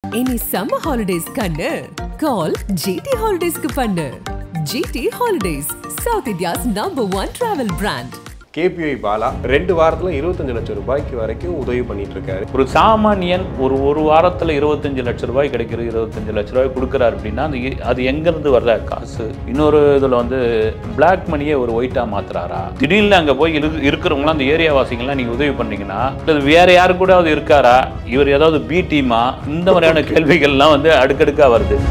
இனி summer holidays கண்ணு கால் GT ஹாலிடேஸ்க்கு பண்ணு GT holidays south India's number one travel brand KPY Bala ரெண்டு வாரத்தில் இருபத்தஞ்சு லட்சம் ரூபாய்க்கு வரைக்கும் உதவி பண்ணிட்டு இருக்காரு ஒரு சாமானியன் ஒரு ஒரு வாரத்தில் இருபத்தஞ்சு லட்ச ரூபாய் கிடைக்கிற இருபத்தஞ்சு லட்ச ரூபாய் கொடுக்குறாரு அப்படின்னா அது எ- அது எங்கேருந்து வர்ற காசு இன்னொரு இதில் வந்து பிளாக் மணியை ஒரு ஒயிட்டாக மாத்துறாரா திடீர்னு அங்கே போய் இரு இருக்கிறவங்களாம் அந்த ஏரியா வாசிங்கெல்லாம் நீங்கள் உதவி பண்ணீங்கன்னா இல்லை வேற யாரு கூட அது இருக்காரா இவர் ஏதாவது பி டீமா இந்த மாதிரியான கேள்விகள்லாம் வந்து அடுக்கடுக்காக வருது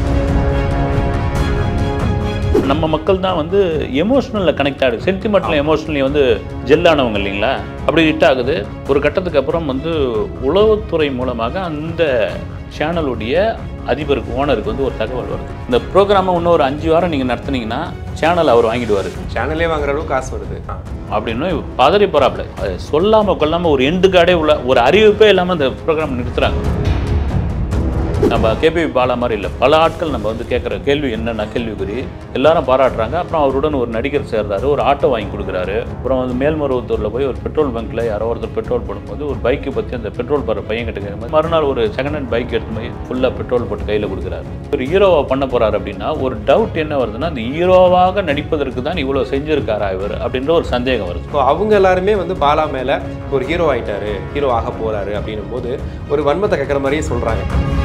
நம்ம மக்கள் தான் வந்து எமோஷனலில் கனெக்ட் ஆகுது சென்டிமெண்ட்டில் எமோஷனலி வந்து ஜெல்லானவங்க இல்லைங்களா அப்படி ஹிட் ஆகுது ஒரு கட்டத்துக்கு அப்புறம் வந்து உளவுத்துறை மூலமாக அந்த சேனலுடைய அதிபருக்கு ஓனருக்கு வந்து ஒரு தகவல் வருது இந்த ப்ரோக்ராமை இன்னும் ஒரு அஞ்சு வாரம் நீங்கள் நடத்துனீங்கன்னா சேனல் அவர் வாங்கிடுவார் சேனலே வாங்குற அளவுக்கு காசு வருது ஆ. அப்படின்னு பதறி போகிறாப்புல அது சொல்லாமல் கொள்ளாமல் ஒரு எண்டு கார்டே உள்ள ஒரு அறிவிப்பே இல்லாமல் அந்த ப்ரோக்ராம் நிறுத்துறாங்க நம்ம கேபி பாலா மாதிரி இல்லை பல ஆட்கள் நம்ம வந்து கேட்குற கேள்வி என்னென்ன கேள்விக்குறி எல்லாரும் பாராட்டுறாங்க அப்புறம் அவருடன் ஒரு நடிகர் சேர்றாரு ஒரு ஆட்டோ வாங்கி கொடுக்குறாரு அப்புறம் வந்து மேல்மருவத்தூரில் போய் ஒரு பெட்ரோல் பங்க்கில் யாரோ ஒருத்தர் பெட்ரோல் போடும்போது ஒரு பைக்கை பற்றி அந்த பெட்ரோல் போடுற பையன் கிட்ட கேட்கும்போது மறுநாள் ஒரு செகண்ட் ஹேண்ட் பைக் எடுத்து போய் ஃபுல்லாக பெட்ரோல் போட்டு கையில் கொடுக்குறாரு ஒரு ஹீரோவா பண்ண போறாரு அப்படின்னா ஒரு டவுட் என்ன வருதுன்னா அந்த ஹீரோவாக நடிப்பதற்கு தான் இவ்வளோ செஞ்சிருக்காரா இவர் அப்படின்ற ஒரு சந்தேகம் வருது இப்போ அவங்க எல்லாருமே வந்து பாலா மேல ஒரு ஹீரோ ஆயிட்டாரு ஹீரோ ஆக போறாரு அப்படின்னும் போது ஒரு வன்மத்தை கேட்குற மாதிரியே சொல்றாங்க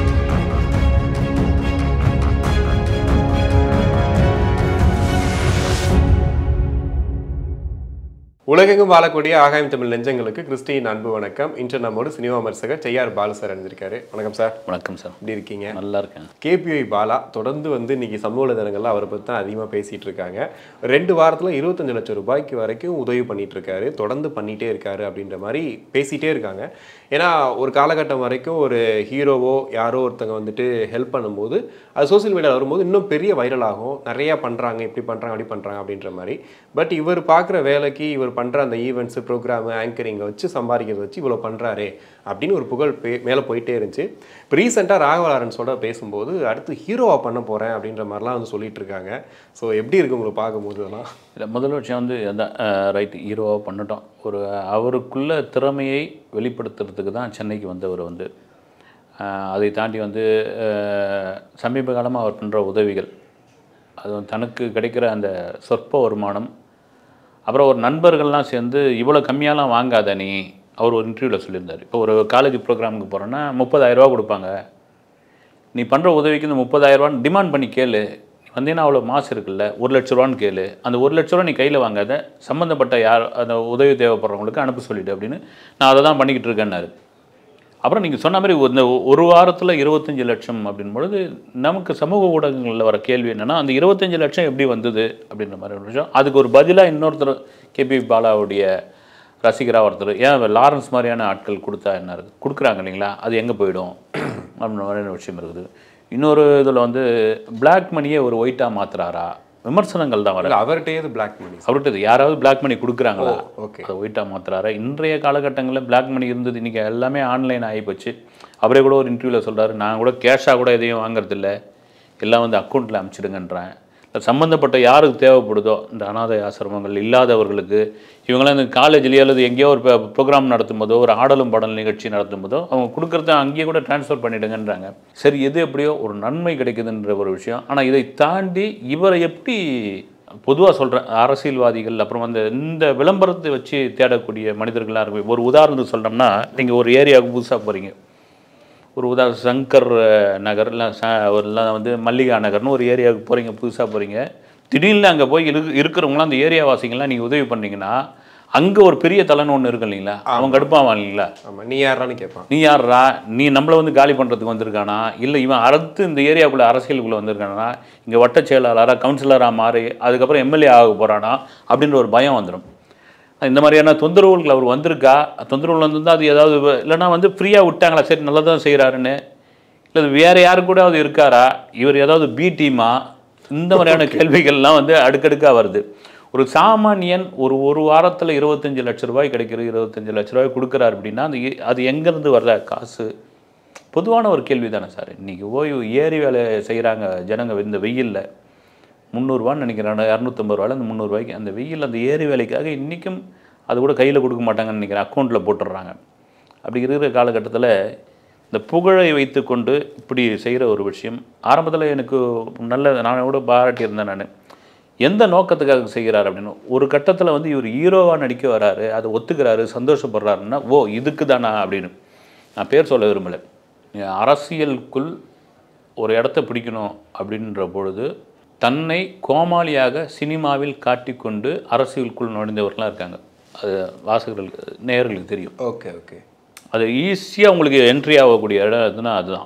உலகெங்கும் வாழக்கூடிய ஆகாயம் தமிழ் நெஞ்சங்களுக்கு கிறிஸ்டியின் அன்பு வணக்கம் இன்று நம்மோடு சினிமா விமர்சகர் செய்யார் பாலு சார் அணிஞ்சிருக்காரு வணக்கம் சார் வணக்கம் சார் எப்படி இருக்கீங்க நல்லா இருக்கேன் கேபிஐ பாலா தொடர்ந்து வந்து இன்னைக்கு சமூக வலைதளங்கள்ல அவரை பற்றி தான் அதிகமாக பேசிட்டு இருக்காங்க ரெண்டு வாரத்தில் இருபத்தஞ்சு லட்சம் ரூபாய்க்கு வரைக்கும் உதவி பண்ணிட்டு இருக்காரு தொடர்ந்து பண்ணிட்டே இருக்காரு அப்படின்ற மாதிரி பேசிட்டே இருக்காங்க ஏன்னா ஒரு காலகட்டம் வரைக்கும் ஒரு ஹீரோவோ யாரோ ஒருத்தங்க வந்துட்டு ஹெல்ப் பண்ணும்போது அது சோஷியல் மீடியாவில் வரும்போது இன்னும் பெரிய வைரல் ஆகும் நிறைய பண்ணுறாங்க இப்படி பண்ணுறாங்க அப்படி பண்ணுறாங்க அப்படின்ற மாதிரி பட் இவர் பார்க்குற வேலைக்கு இவர் பண்ணுற அந்த ஈவெண்ட்ஸு ப்ரோக்ராமு ஆங்கரிங்கை வச்சு சம்பாதிக்கிறத வச்சு இவ்வளோ பண்ணுறாரு அப்படின்னு ஒரு புகழ் பே மேலே போயிட்டே இருந்துச்சு இப்போ ரீசெண்டாக ராகவலாரன்ஸோட பேசும்போது அடுத்து ஹீரோவாக பண்ண போகிறேன் அப்படின்ற மாதிரிலாம் வந்து சொல்லிட்டு இருக்காங்க ஸோ எப்படி இருக்கு உங்களுக்கு பார்க்கும்போது இதெல்லாம் இல்லை முதல் விஷயம் வந்து அதான் ரைட் ஹீரோவாக பண்ணட்டும் ஒரு அவருக்குள்ள திறமையை வெளிப்படுத்துறதுக்கு தான் சென்னைக்கு வந்தவர் வந்து அஹ், அதை தாண்டி வந்து அஹ், சமீப காலமாக அவர் பண்ணுற உதவிகள் அது வந்து தனக்கு கிடைக்கிற அந்த சொற்ப வருமானம் அப்புறம் ஒரு நண்பர்கள்லாம் சேர்ந்து இவ்வளோ கம்மியாலாம் வாங்காத நீ அவர் ஒரு இன்டர்வியூவில் சொல்லியிருந்தார் இப்போ ஒரு காலேஜ் ப்ரோக்ராமுக்கு போகிறோன்னா முப்பதாயிரரூவா கொடுப்பாங்க நீ பண்ணுற உதவிக்கு இந்த முப்பதாயிரரூவான்னு டிமாண்ட் பண்ணி கேளு நீ வந்தீங்கன்னா அவ்வளோ மாசு இருக்குல்ல ஒரு லட்ச ரூபான்னு கேளு அந்த ஒரு லட்ச ரூபா நீ கையில் வாங்காத சம்மந்தப்பட்ட யார் அந்த உதவி தேவைப்படுறவங்களுக்கு அனுப்ப சொல்லிட்டு அப்படின்னு நான் அதை தான் பண்ணிக்கிட்டு இருக்கேன்னாரு அப்புறம் நீங்கள் சொன்ன மாதிரி இந்த ஒரு வாரத்தில் இருபத்தஞ்சி லட்சம் அப்படின் பொழுது நமக்கு சமூக ஊடகங்களில் வர கேள்வி என்னென்னா அந்த இருபத்தஞ்சி லட்சம் எப்படி வந்தது அப்படின்ற மாதிரி ஒரு விஷயம் அதுக்கு ஒரு பதிலாக இன்னொருத்தர் கேபி பாலாவுடைய ரசிகராக ஒருத்தர் ஏன் லாரன்ஸ் மாதிரியான ஆட்கள் கொடுத்தா என்ன இருக்குது கொடுக்குறாங்க இல்லைங்களா அது எங்கே போயிடும் அப்படின்ற மாதிரியான விஷயம் இருக்குது இன்னொரு இதில் வந்து Black மணியை ஒரு ஒயிட்டாக மாத்துறாரா விமர்சனங்கள் தான் வர இல்லை அவர்கிட்டயே பிளாக் மணி அவர்கிட்ட இது யாராவது பிளாக் மணி கொடுக்குறாங்களா ஓகே அதை ஒயிட்டாக மாத்துறாரு இன்றைய காலகட்டங்களில் பிளாக் மணி இருந்தது இன்றைக்கி எல்லாமே ஆன்லைன் ஆகிப்போச்சு அவரே கூட ஒரு இன்டர்வியூவில் சொல்றாரு நான் கூட கேஷாக கூட எதையும் வாங்குறதில்ல எல்லாம் வந்து அக்கௌண்ட்டில் அனுப்பிச்சிடுங்கன்றேன் இல்ல சம்மந்தப்பட்ட யாருக்கு தேவைப்படுதோ இந்த அனாதை ஆசிரமங்கள் இல்லாதவர்களுக்கு இவங்களாம் இந்த காலேஜ்லேயோ அல்லது எங்கேயோ ஒரு ப்ரோக்ராம் நடத்தும் போதோ ஒரு ஆடலும் பாடல் நிகழ்ச்சி நடத்தும் போதோ அவங்க கொடுக்குறத அங்கேயே கூட ட்ரான்ஸ்ஃபர் பண்ணிடுங்கன்றாங்க சரி எது எப்படியோ ஒரு நன்மை கிடைக்குதுன்ற ஒரு விஷயம் ஆனால் இதை தாண்டி இவரை எப்படி பொதுவாக சொல்கிறேன் அரசியல்வாதிகள் அப்புறம் வந்து இந்த விளம்பரத்தை வச்சு தேடக்கூடிய மனிதர்களாக இருக்கும் ஒரு உதாரணத்துக்கு சொல்கிறோம்னா நீங்கள் ஒரு ஏரியாவுக்கு புதுசாக போகிறீங்க ஒரு உதாரணம் சங்கர் அஹ், நகர் இல்லை ச ஒரு இல்லை வந்து மல்லிகா நகர்னு ஒரு ஏரியாவுக்கு போகிறீங்க புதுசாக போகிறீங்க திடீர்னு அங்கே போய் இரு இருக்கிறவங்களாம் அந்த ஏரியா வாசிங்கெல்லாம் நீங்கள் உதவி பண்ணீங்கன்னா அங்கே ஒரு பெரிய தலைன்னு ஒன்று இருக்கு இல்லைங்களா அவன் கடுப்பாவான் இல்லைங்களா ஆமாம் நீ யாரான்னு கேட்பான் நீ யார்ரா நீ நம்மளை வந்து காலி பண்ணுறதுக்கு வந்திருக்கானா இல்லை இவன் அடுத்து இந்த ஏரியாவுக்குள்ளே அரசியலுக்குள்ளே வந்திருக்கானா இங்கே வட்ட செயலாளராக கவுன்சிலராக மாறி அதுக்கப்புறம் எம்எல்ஏ ஆக போகிறானா அப்படின்ற ஒரு பயம் வந்துடும் இந்த மாதிரியான தொந்தரவுகள் அவர் வந்திருக்கா தொந்தரவுகள் வந்திருந்தா அது ஏதாவது வ- இல்லைன்னா வந்து ஃப்ரீயாக விட்டாங்களா சரி நல்லா தான் செய்கிறாருன்னு இல்லை வேறு யாரு கூடயாவது இருக்காரா இவர் ஏதாவது பி டீமா இந்த மாதிரியான கேள்விகள்லாம் வந்து அடுக்கடுக்காக வருது ஒரு சாமானியன் ஒரு ஒரு வாரத்தில் இருபத்தஞ்சு லட்ச ரூபாய் கிடைக்கிற இருபத்தஞ்சு லட்ச ரூபாய் கொடுக்குறாரு அப்படின்னா அந்த எ- அது எங்கேருந்து வர்ற காசு பொதுவான ஒரு கேள்வி தானே சார் இன்றைக்கி ஓய்வு ஏரி வேலை செய்கிறாங்க ஜனங்க இந்த வெயிலில் முந்நூறுரூவான்னு நினைக்கிறேன் இரநூத்தம்பது ரூபாயில் அந்த முந்நூறுரூவாய்க்கு அந்த வெயில் அந்த ஏரி வேலைக்காக இன்றைக்கும் அது கூட கையில் கொடுக்க மாட்டாங்கன்னு நினைக்கிறேன் அக்கௌண்ட்டில் போட்டுடுறாங்க அப்படி இருக்கிற காலகட்டத்தில் இந்த புகழை வைத்துக்கொண்டு இப்படி செய்கிற ஒரு விஷயம் ஆரம்பத்தில் எனக்கு நல்ல நான் கூட பாராட்டியிருந்தேன் நான் எந்த நோக்கத்துக்காக செய்கிறார் அப்படின்னு ஒரு கட்டத்தில் வந்து இவர் ஹீரோவாக நடிக்க வராரு அதை ஒத்துக்கிறாரு சந்தோஷப்படுறாருன்னா ஓ இதுக்கு தானா அப்படின்னு நான் பேர் சொல்ல விரும்பலை அரசியலுக்குள் ஒரு இடத்த பிடிக்கணும் அப்படின்ற பொழுது தன்னை கோமாளியாக சினிமாவில் காட்டிக்கொண்டு அரசியலுக்குள் நுழைந்தவர்களாம் இருக்காங்க அது வாசகர்களுக்கு நேயர்களுக்கு தெரியும் ஓகே ஓகே அது ஈஸியாக உங்களுக்கு என்ட்ரி ஆகக்கூடிய இடம் எதுனா அதுதான்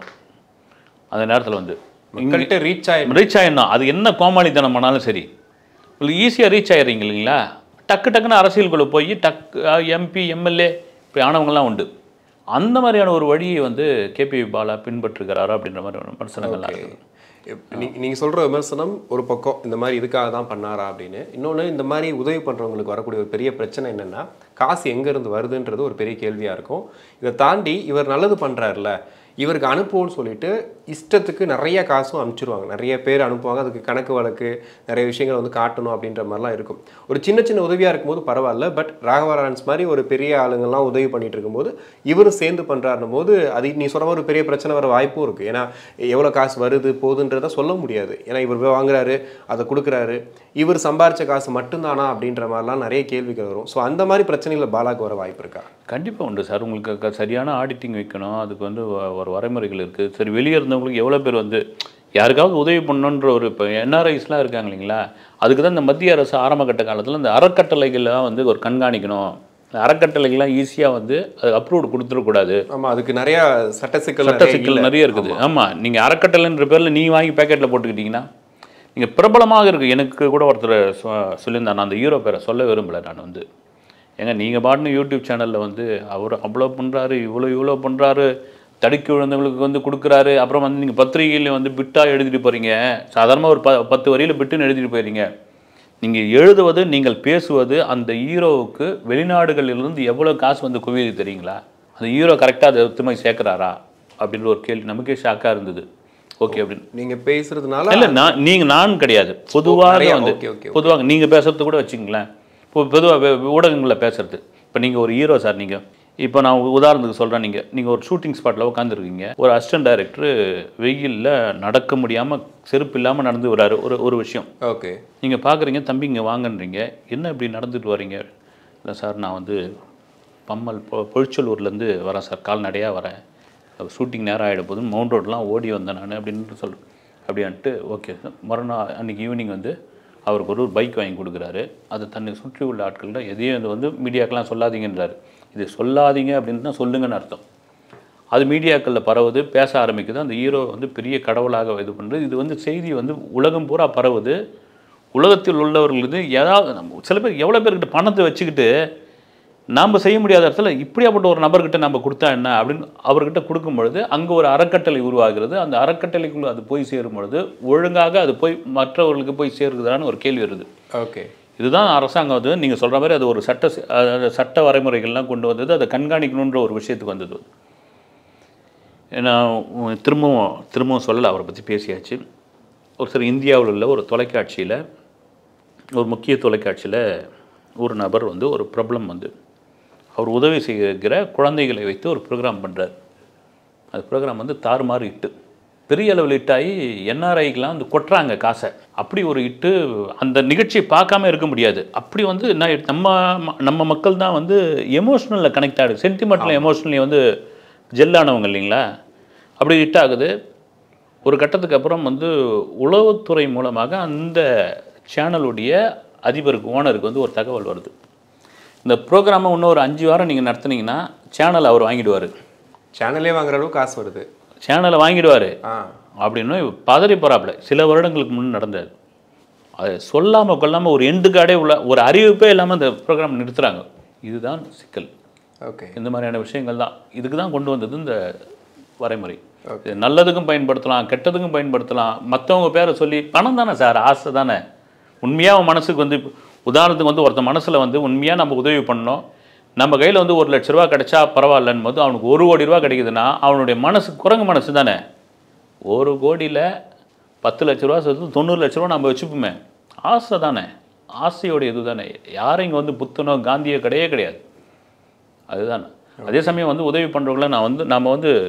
அந்த நேரத்தில் வந்து மக்கள்கிட்ட ரீச் ஆயிடும் ரீச் ஆயிடணும் அது என்ன கோமாளித்தனம் பண்ணாலும் சரி உங்களுக்கு ஈஸியாக ரீச் ஆயிடுறீங்க இல்லைங்களா டக்கு டக்குன்னு அரசியலுக்குள்ளே போய் டக்கு எம்பி எம்எல்ஏ இப்படி ஆனவங்கலாம் உண்டு அந்த மாதிரியான ஒரு வழியை வந்து கேபி பாலா பின்பற்றுகிறாரா அப்படின்ற மாதிரி ஒரு விமர்சனங்கள்லாம் இருக்குது நீ- நீங்க சொல்ற விமர்சனம் ஒரு பக்கம் இந்த மாதிரி இதுக்காக தான் பண்ணாரா அப்படின்னு இன்னொன்று இந்த மாதிரி உதவி பண்றவங்களுக்கு வரக்கூடிய ஒரு பெரிய பிரச்சனை என்னன்னா காசு எங்க இருந்து வருதுன்றது ஒரு பெரிய கேள்வியா இருக்கும் இதை தாண்டி இவர் நல்லது பண்றாருல இவருக்கு அனுப்புவோம்னு சொல்லிட்டு இஷ்டத்துக்கு நிறைய காசும் அனுப்பிச்சிருவாங்க நிறைய பேர் அனுப்புவாங்க அதுக்கு கணக்கு வழக்கு நிறைய விஷயங்கள் வந்து காட்டணும் அப்படின்ற மாதிரிலாம் இருக்கும் ஒரு சின்ன சின்ன உதவியாக இருக்கும்போது பரவாயில்ல பட் ராகவரான்ஸ் மாதிரி ஒரு பெரிய ஆளுங்கள்லாம் உதவி பண்ணிட்டு இருக்கும்போது இவரும் சேர்ந்து பண்ணுறாருன்னும் போது அது நீ சொன்ன மாதிரி ஒரு பெரிய பிரச்சனை வர வாய்ப்பும் இருக்குது ஏன்னா எவ்வளோ காசு வருது போகுதுன்றத சொல்ல முடியாது ஏன்னா இவர் போய் வாங்குறாரு அதை கொடுக்குறாரு இவர் சம்பாரிச்ச காசு மட்டும்தானா அப்படின்ற மாதிரிலாம் நிறைய கேள்விகள் வரும் ஸோ அந்த மாதிரி பிரச்சனைகளை பாலாக்கு வர வாய்ப்பு இருக்கா கண்டிப்பாக உண்டு சார் உங்களுக்கு க- சரியான ஆடிட்டிங் வைக்கணும் அதுக்கு வந்து வ- ஒரு வரைமுறைகள் இருக்குது சரி வெளியே இருந்தவங்களுக்கு எவ்வளோ பேர் வந்து யாருக்காவது உதவி பண்ணணுன்ற ஒரு இப்போ என்ஆர்ஐஸ்லாம் இருக்காங்க இல்லைங்களா அதுக்கு தான் இந்த மத்திய அரசு ஆரம்பகட்ட காலத்தில் இந்த அறக்கட்டளைகள்லாம் வந்து ஒரு கண்காணிக்கணும் இந்த அறக்கட்டளைகள்லாம் ஈஸியாக வந்து அது அப்ரூவ்டு கொடுத்துடக்கூடாது ஆமாம் அதுக்கு நிறைய சட்ட சிக்கல் சட்ட சிக்கல் நிறைய இருக்குது ஆமாம் நீங்கள் அறக்கட்டளைன்ற பேரில் நீ வாங்கி பேக்கெட்டில் போட்டுக்கிட்டீங்கன்னா நீங்கள் பிரபலமாக இருக்குது எனக்கு கூட ஒருத்தர் சொ சொல்லியிருந்தார் நான் அந்த ஹீரோ பேரை சொல்ல விரும்பலை நான் வந்து ஏங்க நீங்கள் பாட்டுன்னு யூடியூப் சேனலில் வந்து அவர் அவ்வளோ பண்ணுறாரு இவ்வளோ இவ்வளோ பண்ணுறாரு தடுக்கி விழுந்தவங்களுக்கு வந்து கொடுக்குறாரு அப்புறம் வந்து நீங்கள் பத்திரிகையில் வந்து பிட்டாக எழுதிட்டு போகிறீங்க சாதாரணமாக ஒரு ப பத்து வரியில் பிட்டுன்னு எழுதிட்டு போயிடுறீங்க நீங்கள் எழுதுவது நீங்கள் பேசுவது அந்த ஹீரோவுக்கு வெளிநாடுகளிலிருந்து எவ்வளோ காசு வந்து குவியுது தெரியுங்களா அந்த ஹீரோ கரெக்டாக அதை ஒத்துமை சேர்க்குறாரா அப்படின்ற ஒரு கேள்வி நமக்கே ஷாக்காக இருந்தது ஓகே அப்படின்னு நீங்க பேசுறதுனால இல்லை நான் நீங்கள் நான் கிடையாது பொதுவாக நிறைய, வந்து okay, okay, பொதுவாக நீங்கள் பேசுறது கூட வச்சுங்களேன் இப்போ பொதுவாக ஊடகங்களில் பேசுறது இப்போ நீங்கள் ஒரு ஹீரோ சார் நீங்கள் இப்போ நான் உதாரணத்துக்கு சொல்கிறேன் நீங்கள் நீங்கள் ஒரு ஷூட்டிங் ஸ்பாட்டில் உட்காந்துருக்கீங்க ஒரு அசிஸ்டன்ட் டைரக்டர் வெயிலில் நடக்க முடியாமல் செருப்பு இல்லாமல் நடந்து வராரு ஒரு ஒரு விஷயம் ஓகே நீங்கள் பார்க்குறீங்க தம்பி இங்கே வாங்கன்றீங்க என்ன இப்படி நடந்துட்டு வரீங்க இல்லை சார் நான் வந்து பம்மல் பொ பொழிச்சலூர்லேருந்து வரேன் சார் கால்நடையாக வரேன் ஷூட்டிங் நேரம் ஆகிட போதும் மவுண்ட் ரோட்லாம் ஓடி வந்தேன் நான் அப்படின்னு சொல் அப்படின்ட்டு ஓகே சார் மறுநாள் அன்றைக்கி ஈவினிங் வந்து அவருக்கு ஒரு பைக் வாங்கி கொடுக்குறாரு அதை தன்னை சுற்றி உள்ள ஆட்கள்கிட்ட எதையும் இது வந்து மீடியாக்கெலாம் சொல்லாதீங்கன்றாரு இது சொல்லாதீங்க அப்படின்னு தான் சொல்லுங்கன்னு அர்த்தம் அது மீடியாக்களில் பரவுது பேச ஆரம்பிக்குது அந்த ஹீரோ வந்து பெரிய கடவுளாக இது பண்ணுறது இது வந்து செய்தி வந்து உலகம் பூரா பரவுது உலகத்தில் உள்ளவர்கள் இது ஏதாவது நம்ம சில பேர் எவ்வளோ பேர்கிட்ட பணத்தை வச்சுக்கிட்டு நாம் செய்ய முடியாத இடத்துல இப்படியாப்பட்ட ஒரு நபர்கிட்ட நம்ம கொடுத்தா என்ன அப்படின்னு அவர்கிட்ட கொடுக்கும் பொழுது அங்கே ஒரு அறக்கட்டளை உருவாகிறது அந்த அறக்கட்டளைக்குள்ள அது போய் சேரும் பொழுது ஒழுங்காக அது போய் மற்றவர்களுக்கு போய் சேருகுதான்னு ஒரு கேள்வி வருது ஓகே இதுதான் அரசாங்கம் வந்து நீங்கள் சொல்கிற மாதிரி அது ஒரு சட்ட சி- அஹ் சட்ட வரைமுறைகள்லாம் கொண்டு வந்தது அதை கண்காணிக்கணுன்ற ஒரு விஷயத்துக்கு வந்தது ஏன்னா உம், திரும்பவும் திரும்பவும் சொல்லலை அவரை பற்றி பேசியாச்சு ஒரு சில இந்தியாவில் உள்ள ஒரு தொலைக்காட்சியில் ஒரு முக்கிய தொலைக்காட்சியில் ஒரு நபர் வந்து ஒரு ப்ராப்ளம் வந்து அவர் உதவி செய்கிற குழந்தைகளை வைத்து ஒரு ப்ரோக்ராம் பண்ணுறார் அது ப்ரோக்ராம் வந்து தாறுமாறு இட்டு பெரிய அளவில் இட்டாகி என்ஆர்ஐக்கெலாம் வந்து கொட்டுறாங்க காசை அப்படி ஒரு இட்டு அந்த நிகழ்ச்சியை பார்க்காம இருக்க முடியாது அப்படி வந்து என்ன நம்ம ம- நம்ம மக்கள் தான் வந்து எமோஷ்னலில் கனெக்ட் ஆகுது சென்டிமெண்ட்டில் எமோஷ்னலி வந்து ஜெல்லானவங்க இல்லைங்களா அப்படி ஹிட் ஆகுது ஒரு கட்டத்துக்கு அப்புறம் வந்து உளவுத்துறை மூலமாக அந்த சேனலுடைய அதிபருக்கு ஓனருக்கு வந்து ஒரு தகவல் வருது இந்த ப்ரோக்ராமை இன்னும் ஒரு அஞ்சு வாரம் நீங்கள் நடத்துனீங்கன்னா சேனல் அவர் வாங்கிடுவார் சேனலே வாங்குற அளவுக்கு காசு வருது சேனலை வாங்கிடுவார் ஆ அப்படின்னு பதறி போகிறாப்புல சில வருடங்களுக்கு முன் நடந்தது அது சொல்லாமல் கொள்ளாமல் ஒரு எண்டு கார்டே உள்ள ஒரு அறிவிப்பே இல்லாமல் அந்த ப்ரோக்ராம் நிறுத்துறாங்க இதுதான் சிக்கல் ஓகே இந்த மாதிரியான விஷயங்கள் தான் இதுக்கு தான் கொண்டு வந்தது இந்த வரைமுறை இது நல்லதுக்கும் பயன்படுத்தலாம் கெட்டதுக்கும் பயன்படுத்தலாம் மற்றவங்க பேரை சொல்லி பணம் தானே சார் ஆசை தானே உண்மையாக அவன் மனசுக்கு வந்து உதாரணத்துக்கு வந்து ஒருத்தன் மனசில் வந்து உண்மையாக நம்ம உதவி பண்ணோம் நம்ம கையில் வந்து ஒரு லட்ச ரூபா கிடைச்சா பரவாயில்லன்னு போது அவனுக்கு ஒரு கோடி ரூபா கிடைக்குதுன்னா அவனுடைய மனசு குரங்கு மனசு தானே ஒரு கோடியில் பத்து லட்ச ரூபா சேர்த்து தொண்ணூறு லட்ச ரூபா நம்ம வச்சுப்போமே ஆசை தானே ஆசையோட இது தானே யாரும் இங்கே வந்து புத்தனோ காந்தியோ கிடையவே கிடையாது அதுதான் அதே சமயம் வந்து உதவி பண்ணுறவங்கள நான் வந்து நம்ம வந்து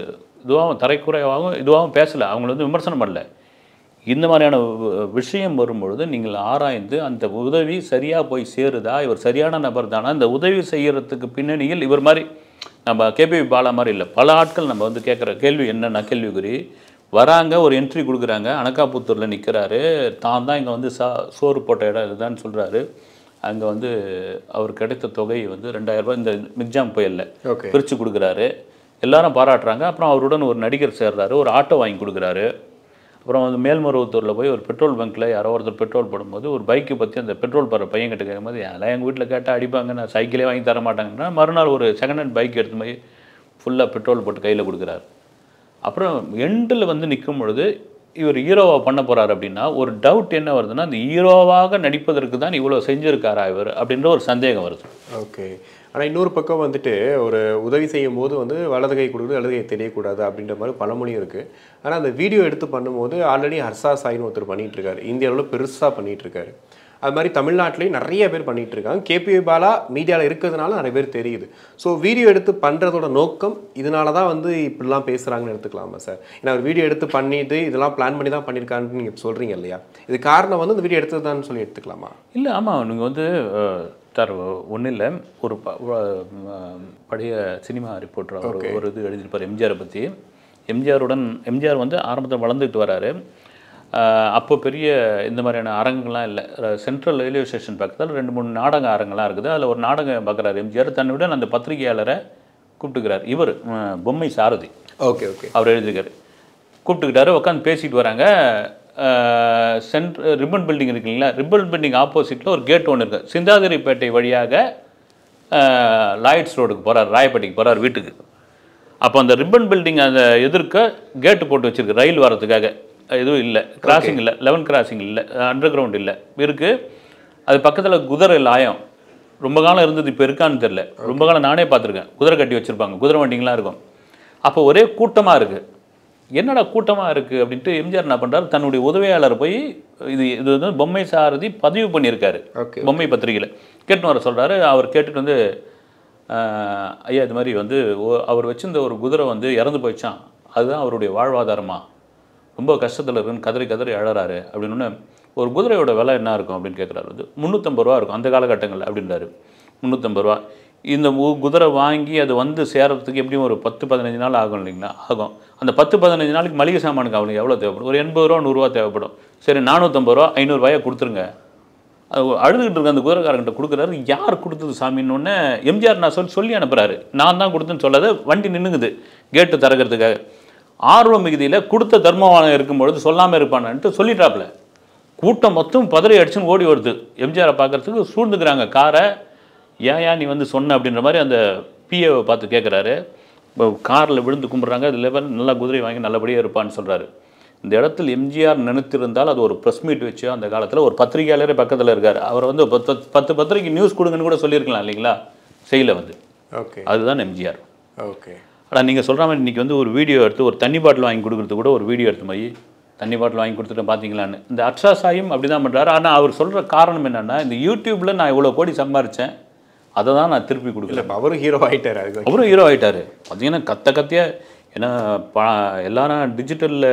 இதுவாகவும் தரைக்குறைவாகவும் இதுவாகவும் பேசலை அவங்கள வந்து விமர்சனம் பண்ணல இந்த மாதிரியான வி- விஷயம் வரும்பொழுது நீங்கள் ஆராய்ந்து அந்த உதவி சரியாக போய் சேருதா இவர் சரியான நபர் தானா இந்த உதவி செய்யறதுக்கு பின்னணியில் இவர் மாதிரி நம்ம கேபி பாலா மாதிரி இல்லை பல ஆட்கள் நம்ம வந்து கேட்குற கேள்வி என்னென்ன கேள்விக்குறி வராங்க ஒரு என்ட்ரி கொடுக்குறாங்க அனக்காபுத்தூரில் நிற்கிறாரு தான் தான் இங்கே வந்து சா சோறு போட்ட இடம் இதுதான் சொல்கிறாரு அங்கே வந்து அவர் கிடைத்த தொகை வந்து ரெண்டாயிரம் ரூபாய் இந்த மிக்ஜாம் புயலில் ஓகே பிரித்து கொடுக்குறாரு எல்லாரும் பாராட்டுறாங்க அப்புறம் அவருடன் ஒரு நடிகர் சேர்றாரு ஒரு ஆட்டோ வாங்கி கொடுக்குறாரு அப்புறம் வந்து மேல்மருவத்தூரில் போய் ஒரு பெட்ரோல் பங்க்கில் யாரோ ஒருத்தர் பெட்ரோல் போடும்போது ஒரு பைக்கை பற்றி அந்த பெட்ரோல் போடுற பையன் கிட்ட கேட்கும்போது அதெல்லாம் எங்கள் வீட்டில் கேட்டால் அடிப்பாங்க நான் சைக்கிளே வாங்கி தர மாட்டாங்கன்னா மறுநாள் ஒரு செகண்ட் ஹேண்ட் பைக் எடுத்து போய் ஃபுல்லாக பெட்ரோல் போட்டு கையில் கொடுக்குறாரு அப்புறம் எண்டில் வந்து நிற்கும் பொழுது இவர் ஹீரோவாக பண்ண போறாரு அப்படின்னா ஒரு டவுட் என்ன வருதுன்னா அந்த ஹீரோவாக நடிப்பதற்கு தான் இவ்வளோ செஞ்சிருக்காரா இவர் அப்படின்ற ஒரு சந்தேகம் வருது ஓகே ஆனால் இன்னொரு பக்கம் வந்துட்டு ஒரு உதவி செய்யும் போது வந்து வலது கை கொடுக்குறது வலது கை தெரியக்கூடாது அப்படின்ற மாதிரி பழமொழியும் இருக்குது ஆனால் அந்த வீடியோ எடுத்து பண்ணும்போது ஆல்ரெடி ஹர்ஷா சாயின்னு ஒருத்தர் பண்ணிட்டு இருக்காரு இந்திய அளவில் பெருசாக பண்ணிட்டு இருக்காரு அது மாதிரி தமிழ்நாட்டிலையும் நிறைய பேர் பண்ணிட்டு இருக்காங்க கேபிஐ பாலா மீடியாவில் இருக்கிறதுனால நிறைய பேர் தெரியுது ஸோ வீடியோ எடுத்து பண்ணுறதோட நோக்கம் இதனால தான் வந்து இப்படிலாம் பேசுகிறாங்கன்னு எடுத்துக்கலாமா சார் ஏன்னா ஒரு வீடியோ எடுத்து பண்ணிட்டு இதெல்லாம் பிளான் பண்ணி தான் பண்ணியிருக்கான்னு நீங்கள் சொல்கிறீங்க இல்லையா இது காரணம் வந்து இந்த வீடியோ எடுத்ததுதான் சொல்லி எடுத்துக்கலாமா இல்லை ஆமாம் நீங்கள் வந்து அஹ், சார் ஒன்றும் இல்லை ஒரு ப- வ- ம- பழைய சினிமா ரிப்போர்ட்டர் அவர் ஒரு இது எழுதியிருப்பார் எம்ஜிஆரை பற்றி எம்ஜிஆருடன் எம்ஜிஆர் வந்து ஆரம்பத்தில் வளர்ந்துட்டு வராரு அஹ், அப்போ பெரிய இந்த மாதிரியான அரங்குலாம் இல்லை சென்ட்ரல் ரயில்வே ஸ்டேஷன் பக்கத்தில் ரெண்டு மூணு நாடக அரங்கெல்லாம் இருக்குது அதில் ஒரு நாடகம் பார்க்குறாரு எம்ஜிஆர் தன்னுடன் அந்த பத்திரிகையாளரை கூப்பிட்டுக்கிறார் இவர் அஹ், பொம்மை சாரதி ஓகே ஓகே அவர் எழுதியிருக்காரு கூப்பிட்டுக்கிட்டாரு உட்காந்து பேசிட்டு வராங்க சென்ட் ரிப்பன் பில்டிங் இருக்கு இல்லைங்களா ரிப்பன் பில்டிங் ஆப்போசிட்டில் ஒரு கேட் ஒன்று இருக்குது சிந்தாதிரிப்பேட்டை வழியாக அஹ், லாய்ட்ஸ் ரோடுக்கு போகிறார் ராயப்பேட்டைக்கு போகிறார் வீட்டுக்கு அப்போ அந்த ரிப்பன் பில்டிங் அந்த எதிர்க்க கேட்டு போட்டு வச்சிருக்கு ரயில் வரதுக்காக எதுவும் இல்லை கிராசிங் இல்லை லெவன் கிராசிங் இல்லை அண்டர் கிரவுண்ட் இல்லை இருக்குது அது பக்கத்தில் குதிரை லாயம் ரொம்ப காலம் இருந்தது இப்போ இருக்கான்னு தெரில ரொம்ப காலம் நானே பார்த்துருக்கேன் குதிரை கட்டி வச்சுருப்பாங்க குதிரை வண்டிங்களாம் இருக்கும் அப்போ ஒரே கூட்டமாக இருக்குது என்னடா கூட்டமாக இருக்குது அப்படின்ட்டு எம்ஜிஆர் என்ன பண்ணுறாரு தன்னுடைய உதவியாளர் போய் இது இது வந்து பொம்மை சாரதி பதிவு பண்ணியிருக்காரு ஓகே பொம்மை பத்திரிகையில் கேட்டுன்னு வர சொல்கிறாரு அவர் கேட்டுட்டு வந்து ஆஹ், ஐயா இது மாதிரி வந்து ஒ- அவர் வச்சிருந்த ஒரு குதிரை வந்து இறந்து போயிடுச்சான் அதுதான் அவருடைய வாழ்வாதாரமா ரொம்ப கஷ்டத்தில் இருக்குன்னு கதறி கதறி அழறாரு அப்படின்னு உடனே, ஒரு குதிரையோட விலை என்ன இருக்கும் அப்படின்னு கேட்குறாரு வந்து முந்நூற்றம்பது ரூபா இருக்கும் அந்த காலகட்டங்களில் அப்படின்றாரு முந்நூற்றம்பது ரூபா இந்த மு- குதிரை வாங்கி அது வந்து சேர்றதுக்கு எப்படியும் ஒரு பத்து பதினஞ்சு நாள் ஆகும் இல்லைங்களா ஆகும் அந்த பத்து பதினஞ்சு நாளைக்கு மளிகை சாமானுக்கு அவனுக்கு எவ்வளோ தேவைப்படும் ஒரு எண்பது ரூபா நூறுரூவா தேவைப்படும் சரி நானூற்றம்பது ரூபா ஐநூறுரூவாயை கொடுத்துருங்க அது அழுதுகிட்டு இருக்க அந்த குதிரைக்காரங்கிட்ட கொடுக்குறாரு யார் கொடுத்தது சாமின்னு எம்ஜிஆர் நான் சொல்லி சொல்லி அனுப்புறாரு நான் தான் கொடுத்தேன்னு சொல்லாத வண்டி நின்னுங்குது கேட்டு திறக்கிறதுக்காக ஆர்வ மிகுதியில் கொடுத்த தர்மவானம் இருக்கும்பொழுது சொல்லாமல் இருப்பானான்ட்டு சொல்லிட்டாப்புல கூட்டம் மொத்தம் பதறி அடிச்சுன்னு ஓடி வருது எம்ஜிஆரை பார்க்கறதுக்கு சூழ்ந்துக்கிறாங்க காரை ஏன் ஏன் நீ வந்து சொன்ன அப்படின்ற மாதிரி அந்த பிஏவை பார்த்து கேட்குறாரு காரில் விழுந்து கும்பிட்றாங்க அது லெவல் நல்லா குதிரை வாங்கி நல்லபடியாக இருப்பான்னு சொல்கிறாரு இந்த இடத்தில் எம்ஜிஆர் நினைத்திருந்தால் அது ஒரு ப்ரெஸ் மீட் வச்சு அந்த காலத்தில் ஒரு பத்திரிகையாளரே பக்கத்தில் இருக்கார் அவர் வந்து பத்து பத்து பத்திரிக்கை நியூஸ் கொடுங்கன்னு கூட சொல்லியிருக்கலாம் இல்லைங்களா செய்யல வந்து ஓகே அதுதான் எம்ஜிஆர் ஓகே ஆனால் நீங்கள் சொல்கிற மாதிரி இன்றைக்கி வந்து ஒரு வீடியோ எடுத்து ஒரு தண்ணி பாட்டில் வாங்கி கொடுக்குறது கூட ஒரு வீடியோ எடுத்து போய் தண்ணி பாட்டில் வாங்கி கொடுத்துட்டு பார்த்தீங்களான்னு இந்த அட்ரா சாயும் அப்படி தான் பண்ணுறாரு ஆனால் அவர் சொல்கிற காரணம் என்னென்னா இந்த யூடியூப்பில் நான் இவ்வளோ கோடி சம்பாரித்தேன் அதை தான் நான் திருப்பி கொடுக்கல இல்லை இப்போ அவரும் ஹீரோ ஆயிட்டாரு அதுக்கு அவரும் ஹீரோ ஆயிட்டாரு பார்த்தீங்கன்னா கத்த கத்தியா ஏன்னா ப எல்லாரும் டிஜிட்டலில்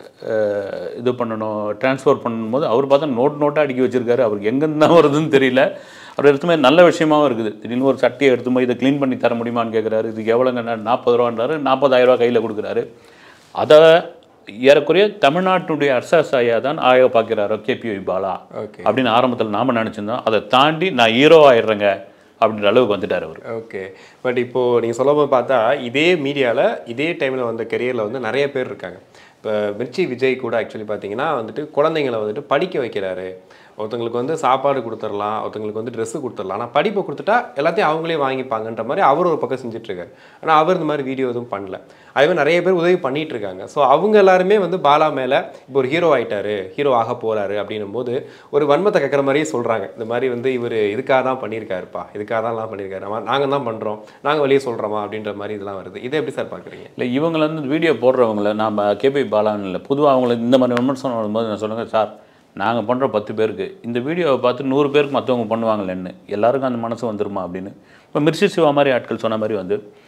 இது பண்ணணும் ட்ரான்ஸ்ஃபர் பண்ணும்போது அவர் பார்த்தா நோட் நோட்டாக அடுக்கி வச்சிருக்காரு அவருக்கு எங்கேருந்து தான் வருதுன்னு தெரியல அவர் எடுத்து மாதிரி நல்ல விஷயமாவும் இருக்குது திடீர்னு ஒரு சட்டையை எடுத்து போய் இதை க்ளீன் பண்ணி தர முடியுமான்னு கேட்குறாரு இதுக்கு எவ்வளோங்க நாற்பது ரூபான்றாரு நாற்பதாயிரம் ரூபா கையில் கொடுக்குறாரு அதை ஏறக்குறைய தமிழ்நாட்டினுடைய அரசாசாயா தான் ஆய பார்க்கிறாரோ கேபிஐ பாலா ஓகே அப்படின்னு ஆரம்பத்தில் நாம நினச்சிருந்தோம் அதை தாண்டி நான் ஹீரோ ஆயிடுறேங்க அப்படின்ற அளவுக்கு வந்துட்டார் அவர் ஓகே பட் இப்போ நீங்கள் சொல்லும்போது பார்த்தா இதே மீடியாவில் இதே டைமில் வந்த கெரியரில் வந்து நிறைய பேர் இருக்காங்க இப்போ மிர்ச்சி விஜய் கூட ஆக்சுவலி பார்த்தீங்கன்னா வந்துட்டு குழந்தைங்களை வந்துட்டு படிக்க வைக்கிறாரு ஒருத்தங்களுக்கு வந்து சாப்பாடு கொடுத்துடலாம் ஒருத்தங்களுக்கு வந்து ட்ரெஸ்ஸு கொடுத்துடலாம் ஆனால் படிப்பை கொடுத்துட்டா எல்லாத்தையும் அவங்களே வாங்கிப்பாங்கன்ற மாதிரி அவர் ஒரு பக்கம் செஞ்சுட்டு இருக்காரு ஆனால் அவர் இந்த மாதிரி வீடியோ எதுவும் பண்ணல அதே மாதிரி நிறைய பேர் உதவி பண்ணிட்டு இருக்காங்க ஸோ அவங்க எல்லாருமே வந்து பாலா மேலே இப்போ ஒரு ஹீரோ ஆயிட்டாரு ஹீரோ ஆக போறாரு அப்படின்னும் போது ஒரு வன்மத்தை கேட்குற மாதிரியே சொல்கிறாங்க இந்த மாதிரி வந்து இவர் இதுக்காக தான் பண்ணியிருக்காருப்பா இதுக்காக தான் எல்லாம் பண்ணியிருக்காரு ஆமா, நாங்க தான் பண்ணுறோம் நாங்கள் வெளியே சொல்கிறோமா அப்படின்ற மாதிரி இதெல்லாம் வருது இதை எப்படி சார் பார்க்குறீங்க இல்லை இவங்களை வந்து வீடியோ போடுறவங்கள நாம் கேபி பாலான்னு இல்லை பொதுவாக அவங்கள இந்த மாதிரி விமர்சனம் வரும்போது நான் சொல்லுங்கள் சார் நாங்கள் பண்ணுற பத்து பேருக்கு இந்த வீடியோவை பார்த்து நூறு பேருக்கு மற்றவங்க பண்ணுவாங்களேன்னு எல்லாருக்கும் அந்த மனசு வந்துருமா அப்படின்னு இப்போ மிர்சி சிவா மாதிரி ஆட்கள் சொன்ன மாதிரி வந்து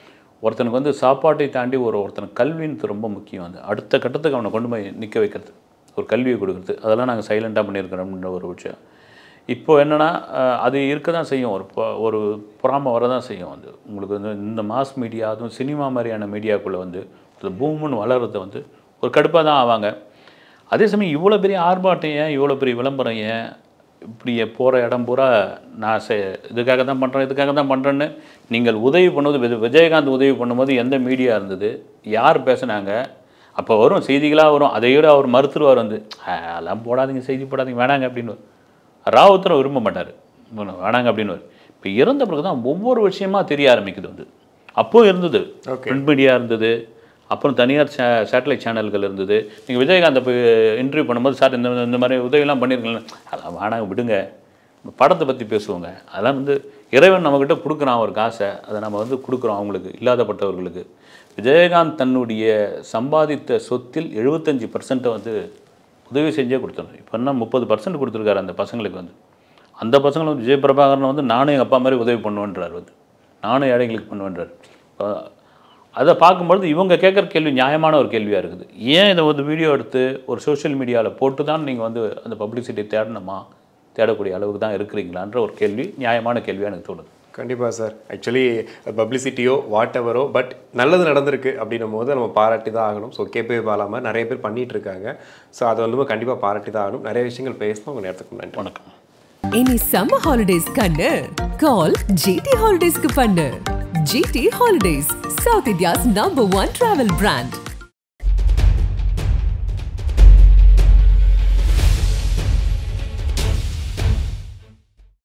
ஒருத்தனுக்கு வந்து சாப்பாட்டை தாண்டி ஒரு ஒருத்தனுக்கு கல்வின்றது ரொம்ப முக்கியம் வந்து அடுத்த கட்டத்துக்கு அவனை கொண்டு போய் நிற்க வைக்கிறது ஒரு கல்வியை கொடுக்குறது அதெல்லாம் நாங்கள் சைலண்ட்டாக பண்ணியிருக்கிறோம்ன்ற ஒரு விஷயம் இப்போ என்னென்னா அது இருக்க தான் செய்யும் ஒரு பொ- ஒரு பொறாமை வர தான் செய்யும் வந்து உங்களுக்கு வந்து இந்த மாஸ் மீடியா அதுவும் சினிமா மாதிரியான மீடியாக்குள்ளே வந்து இந்த பூமுன்னு வளர்றது வந்து ஒரு கடுப்பாக தான் ஆவாங்க அதே சமயம் இவ்வளோ பெரிய ஆர்ப்பாட்டம் ஏன் இவ்வளோ பெரிய விளம்பரம் ஏன் இப்படி போகிற இடம் பூரா நான் செ இதுக்காக தான் பண்ணுறேன் இதுக்காக தான் பண்ணுறேன்னு நீங்கள் உதவி பண்ணுவது விஜ- விஜயகாந்த் உதவி பண்ணும்போது எந்த மீடியா இருந்தது யார் பேசுனாங்க அப்போ வரும் செய்திகளாக வரும் அதை விட அவர் மறுத்துருவார் வந்து "ஆ, அதெல்லாம் போடாதீங்க செய்தி போடாதீங்க வேணாங்க அப்படின்னு ராவுத்தரும் விரும்ப மாட்டார் வேணாங்க அப்படின்னு இப்போ இறந்த பிறகு தான் ஒவ்வொரு விஷயமா தெரிய ஆரம்பிக்குது வந்து அப்போ இருந்தது Okay. பிரிண்ட் மீடியா இருந்தது அப்புறம் தனியார் சே சேட்டலைட் சேனல்கள் இருந்தது நீங்கள் விஜயகாந்தை போய் இன்டர்வியூ பண்ணும்போது சார் இந்த இந்த மாதிரி உதவியெல்லாம் பண்ணியிருக்கீங்களா அதெல்லாம் வேணாங்க விடுங்க படத்தை பற்றி பேசுவோங்க அதெல்லாம் வந்து இறைவன் நம்மக்கிட்ட கொடுக்குறான் ஒரு காசை அதை நம்ம வந்து கொடுக்குறோம் அவங்களுக்கு இல்லாதப்பட்டவர்களுக்கு விஜயகாந்த் தன்னுடைய சம்பாதித்த சொத்தில் எழுபத்தஞ்சி பர்சன்ட்டை வந்து உதவி செஞ்சே கொடுத்துருந்தோம் இப்போ என்ன முப்பது பர்சன்ட் கொடுத்துருக்காரு அந்த பசங்களுக்கு வந்து அந்த பசங்களை வந்து விஜய் பிரபாகரன் வந்து நானும் எங்கள் அப்பா மாதிரி உதவி பண்ணுவேன்றார் வந்து நானும் ஏழைகளுக்கு பண்ணுவேன்றார் இப்போ அதை பார்க்கும்பொழுது இவங்க கேட்குற கேள்வி நியாயமான ஒரு கேள்வியாக இருக்குது ஏன் இதை வந்து வீடியோ எடுத்து ஒரு சோஷியல் மீடியாவில் போட்டு தான் நீங்கள் வந்து அந்த பப்ளிசிட்டி தேடணுமா தேடக்கூடிய அளவுக்கு தான் இருக்கிறீங்களான்ற ஒரு கேள்வி நியாயமான கேள்வியாக எனக்கு தோணுது கண்டிப்பாக சார் ஆக்சுவலி பப்ளிசிட்டியோ வாட் எவரோ பட் நல்லது நடந்திருக்கு அப்படின்னும் போது நம்ம பாராட்டி தான் ஆகணும் ஸோ கேபே பாலாமல் நிறைய பேர் பண்ணிட்டு இருக்காங்க ஸோ அதை வந்து கண்டிப்பாக பாராட்டி தான் ஆகணும் நிறைய விஷயங்கள் பேசணும் உங்கள் நேரத்துக்கு நன்றி வணக்கம் இனி சம்மர் ஹாலிடேஸ் கண்ணு கால் ஜிடி ஹாலிடேஸ்க்கு பண்ணு GT holidays south India's number one travel brand